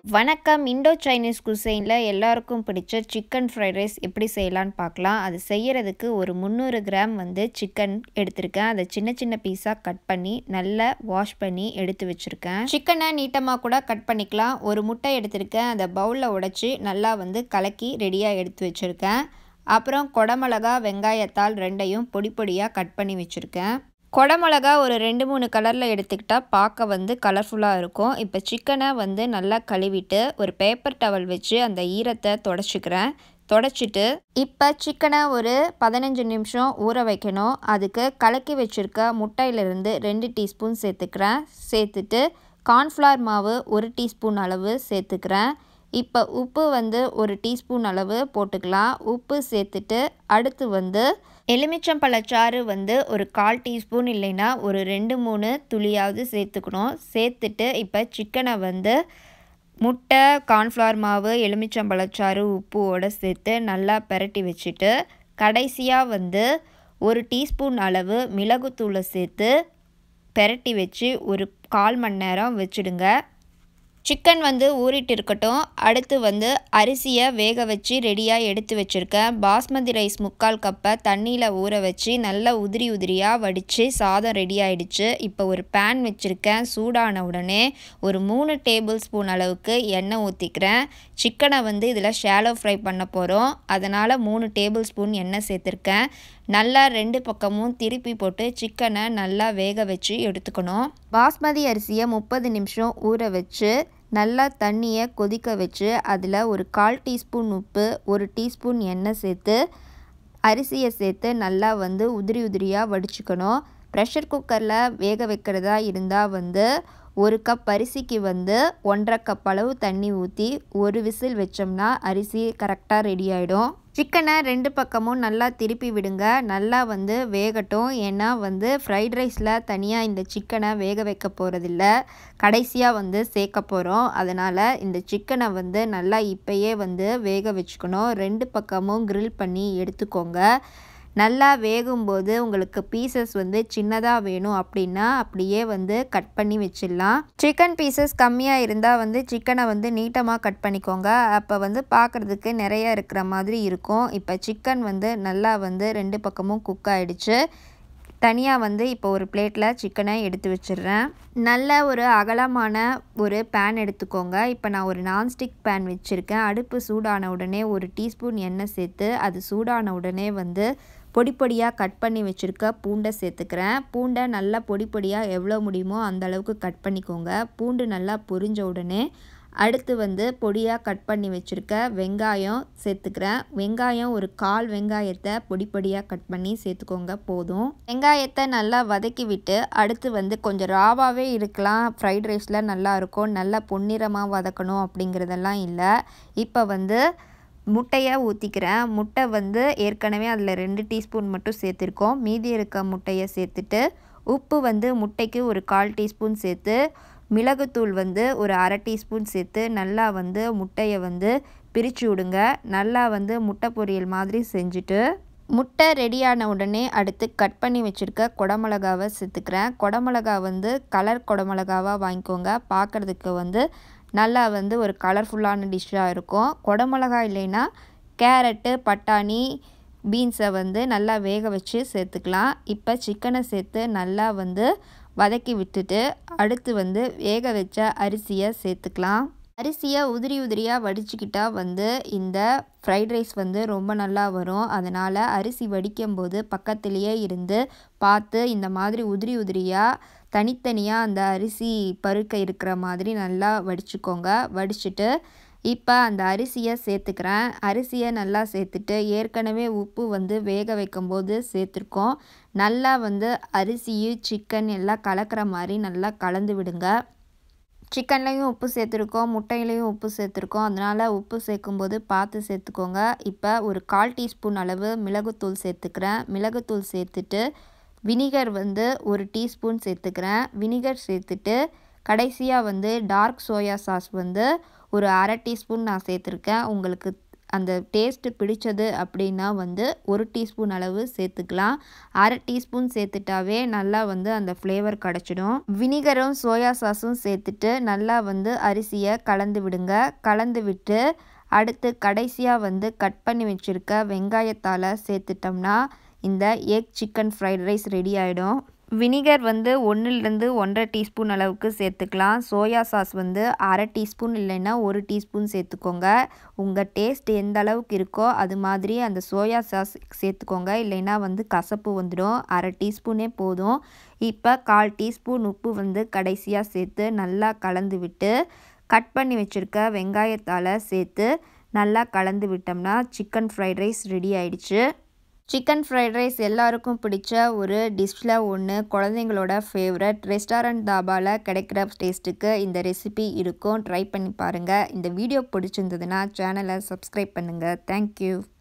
வணக்கம் Indo Chinese குசைனில் எல்லாருக்கும் பிடிச்ச சிக்கன் ஃப்ரைட் ரைஸ் எப்படி செய்யலான்னு பார்க்கலாம் அது செய்கிறதுக்கு ஒரு முந்நூறு கிராம் வந்து சிக்கன் எடுத்திருக்கேன் அதை சின்ன சின்ன பீஸாக கட் பண்ணி நல்லா வாஷ் பண்ணி எடுத்து வச்சுருக்கேன் சிக்கனை நீட்டமாக கூட கட் பண்ணிக்கலாம் ஒரு முட்டை எடுத்திருக்கேன் அதை பவுலில் உடைச்சி நல்லா வந்து கலக்கி ரெடியாக எடுத்து வச்சுருக்கேன் அப்புறம் கொடமிளகா வெங்காயத்தால் ரெண்டையும் பொடி பொடியாக கட் பண்ணி வச்சுருக்கேன் கொடமிளகா ஒரு ரெண்டு மூணு கலரில் எடுத்துக்கிட்டால் பார்க்க வந்து கலர்ஃபுல்லாக இருக்கும் இப்போ சிக்கனை வந்து நல்லா கழுவிட்டு ஒரு பேப்பர் டவல் வச்சு அந்த ஈரத்தை தொடச்சிக்கிறேன் தொடச்சிட்டு இப்போ சிக்கனை ஒரு பதினஞ்சு நிமிஷம் ஊற வைக்கணும் அதுக்கு கலக்கி வச்சுருக்க முட்டையிலிருந்து ரெண்டு டீஸ்பூன் சேர்த்துக்கிறேன் சேர்த்துட்டு கார்ன்ஃப்ளவர் மாவு ஒரு டீஸ்பூன் அளவு சேர்த்துக்கிறேன் இப்போ உப்பு வந்து ஒரு டீஸ்பூன் அளவு போட்டுக்கலாம் உப்பு சேர்த்துட்டு அடுத்து வந்து எலுமிச்சம்பழச்சாறு வந்து ஒரு கால் டீஸ்பூன் இல்லைன்னா ஒரு ரெண்டு மூணு துளியாவது சேர்த்துக்கணும் சேர்த்துட்டு இப்போ சிக்கனை வந்து முட்டை கார்ன்ஃப்ளவர் மாவு எலுமிச்சம்பழச்சாறு உப்புவோடு சேர்த்து நல்லா பெரட்டி வச்சுட்டு கடைசியாக வந்து ஒரு டீஸ்பூன் அளவு மிளகுத்தூளை சேர்த்து பெரட்டி வச்சு ஒரு கால் மணி நேரம் வச்சுடுங்க சிக்கன் வந்து ஊறிட்டு இருக்கட்டும் அடுத்து வந்து அரிசியை வேக வச்சு ரெடியாக எடுத்து வச்சுருக்கேன் பாஸ்மதி ரைஸ் முக்கால் கப்பை தண்ணியில் ஊற வச்சு நல்லா உதிரி உதிரியாக வடித்து சாதம் ரெடி ஆயிடுச்சு இப்போ ஒரு பேன் வச்சுருக்கேன் சூடான உடனே ஒரு மூணு டேபிள் ஸ்பூன் அளவுக்கு எண்ணெய் ஊற்றிக்கிறேன் சிக்கனை வந்து இதில் ஷாலோ ஃப்ரை பண்ண போகிறோம் அதனால் மூணு டேபிள் ஸ்பூன் எண்ணெய் சேர்த்துருக்கேன் நல்லா ரெண்டு பக்கமும் திருப்பி போட்டு சிக்கனை நல்லா வேக வச்சு எடுத்துக்கணும் பாஸ்மதி அரிசியை முப்பது நிமிஷம் ஊற வச்சு நல்லா தண்ணியை கொதிக்க வச்சு அதில் ஒரு கால் டீஸ்பூன் உப்பு ஒரு டீஸ்பூன் எண்ணெய் சேர்த்து அரிசியை சேர்த்து நல்லா வந்து உதிரி உதிரியாக வடிச்சுக்கணும் ப்ரெஷர் குக்கரில் வேக வைக்கிறதா இருந்தால் வந்து ஒரு கப் அரிசிக்கு வந்து ஒன்றரை கப் அளவு தண்ணி ஊற்றி ஒரு விசில் வச்சோம்னா அரிசி கரெக்டாக ரெடி ஆகிடும் சிக்கனை ரெண்டு பக்கமும் நல்லா திருப்பி விடுங்க நல்லா வந்து வேகட்டும் ஏன்னா வந்து ஃப்ரைட் ரைஸில் தனியாக இந்த சிக்கனை வேக வைக்க போகிறதில்ல கடைசியாக வந்து சேர்க்க போகிறோம் அதனால் இந்த சிக்கனை வந்து நல்லா இப்போயே வந்து வேக வச்சுக்கணும் ரெண்டு பக்கமும் க்ரில் பண்ணி எடுத்துக்கோங்க நல்லா வேகும்போது உங்களுக்கு பீசஸ் வந்து சின்னதாக வேணும் அப்படின்னா அப்படியே வந்து கட் பண்ணி வச்சிடலாம் சிக்கன் பீசஸ் கம்மியாக இருந்தால் வந்து சிக்கனை வந்து நீட்டமாக கட் பண்ணிக்கோங்க அப்போ வந்து பார்க்குறதுக்கு நிறைய இருக்கிற மாதிரி இருக்கும் இப்போ சிக்கன் வந்து நல்லா வந்து ரெண்டு பக்கமும் குக் ஆகிடுச்சு தனியாக வந்து இப்போ ஒரு பிளேட்டில் சிக்கனை எடுத்து வச்சிடுறேன் நல்ல ஒரு அகலமான ஒரு பேன் எடுத்துக்கோங்க இப்போ நான் ஒரு நான்ஸ்டிக் பேன் வச்சுருக்கேன் அடுப்பு சூடான உடனே ஒரு டீஸ்பூன் எண்ணெய் சேர்த்து அது சூடான உடனே வந்து பொடி பொடியாக கட் பண்ணி வச்சுருக்க பூண்டை சேர்த்துக்கிறேன் பூண்டை நல்லா பொடி பொடியாக எவ்வளோ முடியுமோ அந்த அளவுக்கு கட் பண்ணிக்கோங்க பூண்டு நல்லா பொரிஞ்ச உடனே அடுத்து வந்து பொடியாக கட் பண்ணி வச்சுருக்க வெங்காயம் சேர்த்துக்கிறேன் வெங்காயம் ஒரு கால் வெங்காயத்தை பொடி பொடியாக கட் பண்ணி சேர்த்துக்கோங்க போதும் வெங்காயத்தை நல்லா வதக்கி விட்டு அடுத்து வந்து கொஞ்சம் ராவாகவே இருக்கலாம் ஃப்ரைட் ரைஸில் நல்லா இருக்கும் நல்லா பொன்னிறமாக வதக்கணும் அப்படிங்கிறதெல்லாம் இல்லை இப்போ வந்து முட்டையை ஊற்றிக்கிறேன் முட்டை வந்து ஏற்கனவே அதில் ரெண்டு டீஸ்பூன் மட்டும் சேர்த்துருக்கோம் மீதி இருக்க முட்டையை சேர்த்துட்டு உப்பு வந்து முட்டைக்கு ஒரு கால் டீஸ்பூன் சேர்த்து மிளகுத்தூள் வந்து ஒரு அரை டீஸ்பூன் சேர்த்து நல்லா வந்து முட்டையை வந்து பிரித்து விடுங்க நல்லா வந்து முட்டை பொரியல் மாதிரி செஞ்சுட்டு முட்டை ரெடியான உடனே அடுத்து கட் பண்ணி வச்சுருக்க குடமிளகாவை சேர்த்துக்கிறேன் குடமிளகா வந்து கலர் குடமிளகாவாக வாங்கிக்கோங்க பார்க்குறதுக்கு வந்து நல்லா வந்து ஒரு கலர்ஃபுல்லான டிஷ்ஷாக இருக்கும் குடமிளகா இல்லைன்னா கேரட்டு பட்டாணி பீன்ஸை வந்து நல்லா வேக வச்சு சேர்த்துக்கலாம் இப்போ சிக்கனை சேர்த்து நல்லா வந்து வதக்கி விட்டுட்டு அடுத்து வந்து வேக வச்ச அரிசியை சேர்த்துக்கலாம் அரிசியை உதிரி உதிரியாக வடிச்சுக்கிட்டால் வந்து இந்த ஃப்ரைட் ரைஸ் வந்து ரொம்ப நல்லா வரும் அதனால் அரிசி வடிக்கும் போது பக்கத்துலேயே இருந்து பார்த்து இந்த மாதிரி உதிரி உதிரியாக தனித்தனியாக அந்த அரிசி பருக்க இருக்கிற மாதிரி நல்லா வடிச்சுக்கோங்க வடிச்சிட்டு இப்போ அந்த அரிசியை சேர்த்துக்கிறேன் அரிசியை நல்லா சேர்த்துட்டு ஏற்கனவே உப்பு வந்து வேக வைக்கும்போது சேர்த்துருக்கோம் நல்லா வந்து அரிசியும் சிக்கன் எல்லாம் கலக்கிற மாதிரி நல்லா கலந்து விடுங்க சிக்கன்லேயும் உப்பு சேர்த்துருக்கோம் முட்டையிலையும் உப்பு சேர்த்துருக்கோம் அதனால் உப்பு சேர்க்கும்போது பார்த்து சேர்த்துக்கோங்க இப்போ ஒரு கால் டீஸ்பூன் அளவு மிளகுத்தூள் சேர்த்துக்கிறேன் மிளகுத்தூள் சேர்த்துட்டு வினிகர் வந்து ஒரு டீஸ்பூன் சேர்த்துக்கிறேன் வினிகர் சேர்த்துட்டு கடைசியாக வந்து டார்க் சோயா சாஸ் வந்து ஒரு அரை டீஸ்பூன் நான் சேர்த்துருக்கேன் உங்களுக்கு அந்த டேஸ்ட்டு பிடிச்சது அப்படின்னா வந்து ஒரு டீஸ்பூன் அளவு சேர்த்துக்கலாம் அரை டீஸ்பூன் சேர்த்துட்டாவே நல்லா வந்து அந்த ஃப்ளேவர் கிடச்சிடும் வினிகரும் சோயா சாஸும் சேர்த்துட்டு நல்லா வந்து அரிசியை கலந்து விடுங்க கலந்து விட்டு அடுத்து கடைசியாக வந்து கட் பண்ணி வச்சுருக்க வெங்காயத்தால் சேர்த்துட்டோம்னா இந்த egg chicken fried rice ready ஆகிடும் வினிகர் வந்து ஒன்றுலேருந்து ஒன்றரை டீஸ்பூன் அளவுக்கு சேர்த்துக்கலாம் சோயா சாஸ் வந்து அரை டீஸ்பூன் இல்லைன்னா ஒரு டீஸ்பூன் சேர்த்துக்கோங்க உங்கள் டேஸ்ட் எந்த அளவுக்கு இருக்கோ அது மாதிரி அந்த சோயா சாஸ் சேர்த்துக்கோங்க இல்லைன்னா வந்து கசப்பு வந்துடும் அரை டீஸ்பூனே போதும் இப்போ கால் டீஸ்பூன் உப்பு வந்து கடைசியாக சேர்த்து நல்லா கலந்து விட்டு கட் பண்ணி வச்சுருக்க வெங்காயத்தால் சேர்த்து நல்லா கலந்து விட்டோம்னா சிக்கன் ஃப்ரைட் ரைஸ் ரெடி ஆயிடுச்சு சிக்கன் ஃப்ரைட் ரைஸ் எல்லாருக்கும் பிடிச்ச ஒரு டிஷ்ஷில் ஒன்று குழந்தைங்களோட ஃபேவரட் ரெஸ்டாரண்ட் தாபாவில் கிடைக்கிற டேஸ்ட்டுக்கு இந்த ரெசிபி இருக்கும் ட்ரை பண்ணி பாருங்கள் இந்த வீடியோ பிடிச்சிருந்ததுன்னா சேனலை சப்ஸ்கிரைப் பண்ணுங்கள் தேங்க்யூ